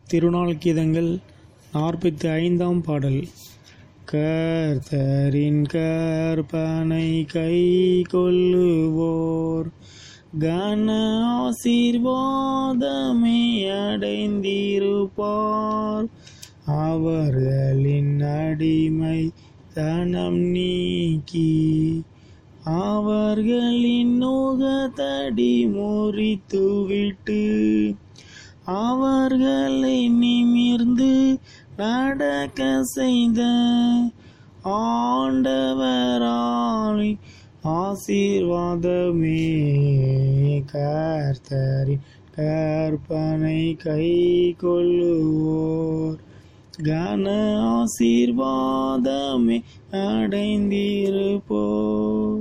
திருநாள் கீதங்கள் நாற்பத்தி ஐந்தாம் பாடல் கர்த்தரின் கற்பனை கை கொள்ளுவோர் கன ஆசீர்வாதமே அடைந்திருப்பார் அவர்களின் அடிமை தனம் நீக்கி அவர்களின் நுகத்தடி முறித்துவிட்டு அவர்களை நிமிர்ந்து நடக்க செய்த ஆண்டவராய் ஆசீர்வாதமே கர்த்தரின் கற்பனை கை கொள்ளுவோர் கன ஆசீர்வாதமே அடைந்திருப்போர்